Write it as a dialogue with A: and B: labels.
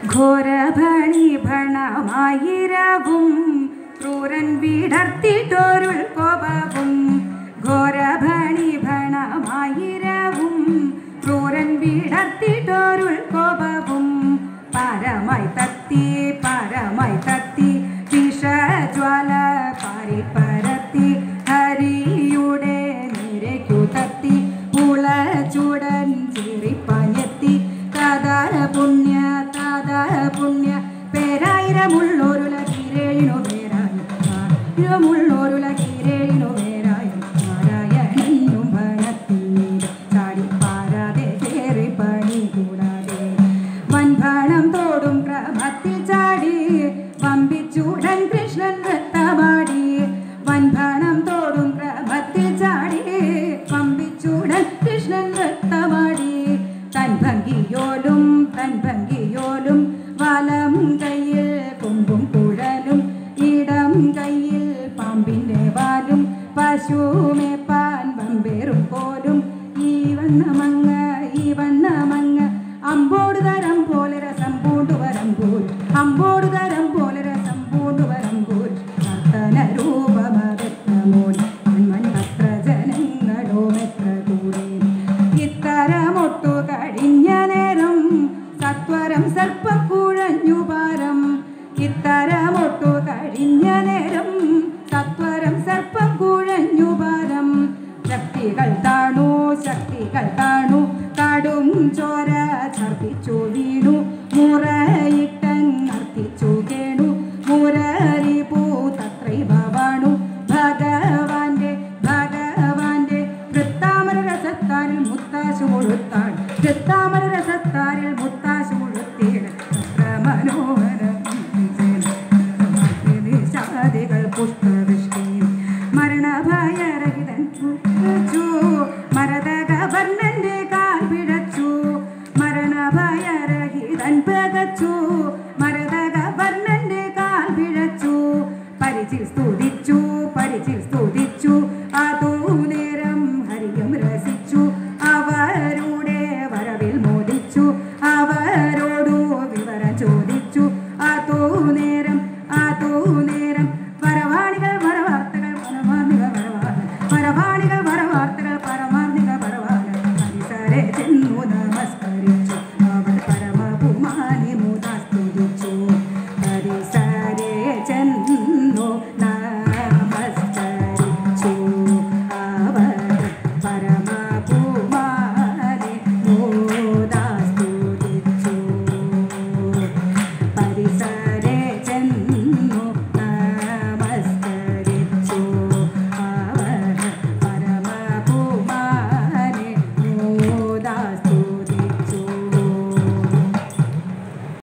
A: ഘോരഭണി ഭണമായിരവും ക്രൂരൻ വിടർത്തിട്ടൊരുൾ കോപവും ഘോരഭണി ഭണമായിരവും ക്രൂരൻ വിടർത്തിട്ടൊരുൾ കോപവും പരമായി തത്തി പരമായി തത്തി വിഷജ്വാല പാരി പരത്തി ഹരിയുടെ നിരയ്ക്കു തത്തി പുളചൂടൻ ചിറിപ്പഞ്ഞെത്തി താതാര പുണ്യ താതാര പുണ്യ പേരായിരമുള്ളൊരുല കീരേഴിനു പേരായും ആയിരമുള്ളൊരുല കീരേഴിനു പേരായും നാരായണനും ഭണത്തിനീട് ചാടി പാരാതെ കേറി പണി കൂടാതെ വൻഭണം തോടും ക്രമത്തിൽ ചാടി വമ്പിച്ചൂടൻ കൃഷ്ണൻ നൃത്തമാടി വൻഭണം തോടും ക്രമത്തിൽ ചാടി വമ്പിച്ചൂടൻ കൃഷ്ണൻ നൃത്തമാടി തൻ ഭംഗിയോലും തൻ ഭംഗിയോലും വലം കയ്യിൽ കൊമ്പും കുഴലും ഇടം കയ്യിൽ പാമ്പിന്റെ വാലും പശുമേപ്പാൻ വമ്പേറും പോലും ഈ വണ്ണമങ്ങ ഈ വണ്ണമങ്ങ അമ്പോട് തരം പോലെ രസം പൂണ്ടു വരം പോൽ അമ്പോട് തരം പോലെ രസം പൂണ്ടു വരം പോൽ നർത്തന രൂപമതെത്തമോൽ മൺമത്ര ജനങ്ങളും എത്ര കൂടെ ഇത്തരമൊട്ടു കഴിഞ്ഞ നേരം സത്വരം സർപ്പം കുഴഞ്ഞു പാരം ഇത്തരമൊട്ടു കഴിഞ്ഞ നേരം സത്വരം സർപ്പം കുഴഞ്ഞു പാരം ശക്തികൾ താണു ശക്തികൾ താണു കാടും ചോര ഛർദിച്ചു വീണു മുറയിട്ടങ്ങർത്തിച്ചു കേണു മുരരി പൂതത്രൈവ വാണു ഭഗവാന്റെ ഭഗവാന്റെ വൃത്താമര രസത്താരിൽ മുത്താശു മുഴുത്താൾ വൃത്താമര രസത്താരിൽ മുത്താശു മുഴുത്തേട് മനോഹരം നിഷാദികൾ പുഷ്പവൃഷ്ടിയും മരണഭയരഹിതൻ പിഴച്ചു മരതക വർണ്ണന്റെ കാൽ പിഴച്ചു മരണഭയരഹിതൻ പകച്ചു മരതക വർണ്ണന്റെ കാൽ പിഴച്ചു പരിചിൽ സ്തു